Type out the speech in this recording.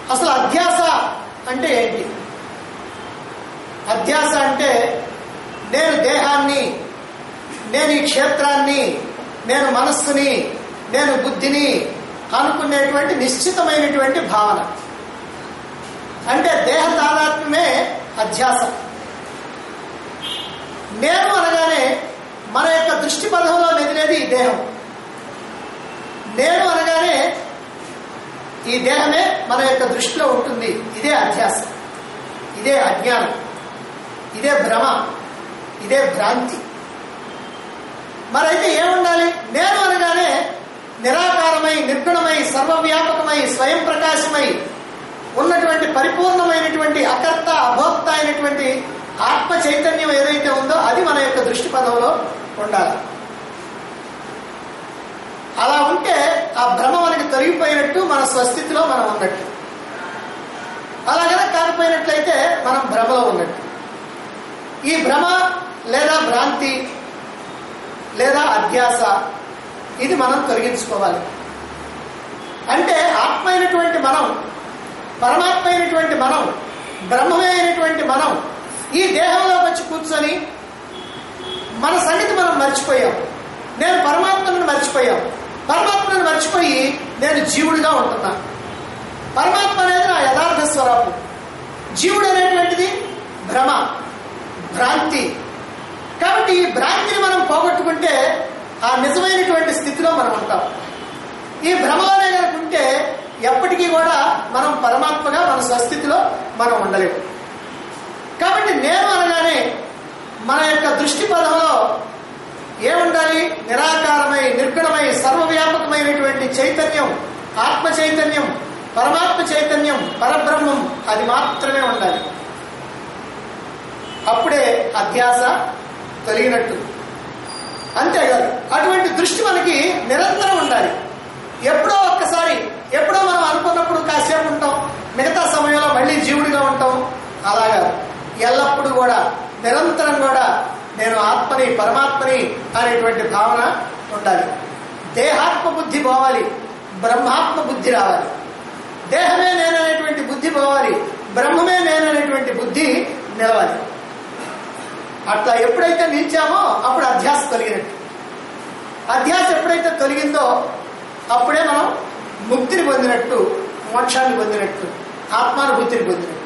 అసలు అధ్యాస అంటే ఏంటి అధ్యాస అంటే నేను దేహాన్ని నేను ఈ క్షేత్రాన్ని నేను మనస్సుని నేను బుద్ధిని అనుకునేటువంటి నిశ్చితమైనటువంటి భావన అంటే దేహ తాదాత్మ్యమే అధ్యాస నేను అనగానే మన యొక్క దృష్టి పదంలో మెదిలేది ఈ దేహం నేను అనగానే ఈ దేహమే మన యొక్క దృష్టిలో ఉంటుంది ఇదే అధ్యాస ఇదే అజ్ఞానం ఇదే భ్రమ ఇదే భ్రాంతి మరైతే ఏముండాలి నేను అనగానే నిరాకారమై నిర్గుణమై సర్వవ్యాపకమై స్వయం ప్రకాశమై ఉన్నటువంటి పరిపూర్ణమైనటువంటి అకర్త అభోక్త అయినటువంటి ఆత్మ చైతన్యం ఏదైతే ఉందో అది మన యొక్క దృష్టి పదంలో ఉండాలి అలా ఉంటే ఆ భ్రమ మనకి తొలగిపోయినట్టు మన స్వస్థితిలో మనం ఉన్నట్టు అలాగనే కాకపోయినట్లయితే మనం భ్రమలో ఉన్నట్టు ఈ భ్రమ లేదా భ్రాంతి లేదా అధ్యాస ఇది మనం తొలగించుకోవాలి అంటే ఆత్మ అయినటువంటి మనం పరమాత్మ అయినటువంటి మనం బ్రహ్మమే అయినటువంటి మనం ఈ దేహంలోకి వచ్చి కూర్చొని మన సంగతి మనం మర్చిపోయాం నేను పరమాత్మను మర్చిపోయాం పరమాత్మను మర్చిపోయి నేను జీవుడిగా ఉంటున్నా పరమాత్మ అనేది నా యథార్థ స్వరూపం జీవుడు అనేటువంటిది భ్రమ భ్రాంతి కాబట్టి ఈ భ్రాంతిని మనం పోగొట్టుకుంటే ఆ నిజమైనటువంటి స్థితిలో మనం ఉంటాం ఈ భ్రమలోనే కనుకుంటే ఎప్పటికీ కూడా మనం పరమాత్మగా మన స్వస్థితిలో మనం ఉండలేము కాబట్టి నేను అనగానే మన యొక్క దృష్టి పదంలో ఏముండాలి నిరాకారమై నిర్గుణమై సర్వవ్యాపకమైనటువంటి చైతన్యం ఆత్మ చైతన్యం పరమాత్మ చైతన్యం పరబ్రహ్మం అది మాత్రమే ఉండాలి అప్పుడే అధ్యాస తొలగినట్టు అంతేకాదు అటువంటి దృష్టి మనకి నిరంతరం ఉండాలి ఎప్పుడో ఒక్కసారి ఎప్పుడో మనం అనుకున్నప్పుడు కాసేపు ఉంటాం మిగతా సమయంలో మళ్ళీ జీవుడిగా ఉంటాం అలాగా ఎల్లప్పుడూ కూడా నిరంతరం కూడా నేను ఆత్మని పరమాత్మని అనేటువంటి భావన ఉండాలి దేహాత్మ బుద్ధి పోవాలి బ్రహ్మాత్మ బుద్ధి రావాలి దేహమే నేననేటువంటి బుద్ధి పోవాలి బ్రహ్మమే నేననేటువంటి బుద్ధి నిలవాలి అట్లా ఎప్పుడైతే నిలిచామో అప్పుడు అధ్యాస తొలగినట్టు అధ్యాస ఎప్పుడైతే తొలగిందో అప్పుడే మనం ముక్తిని పొందినట్టు మోక్షాన్ని పొందినట్టు ఆత్మానుభూతిని పొందినట్టు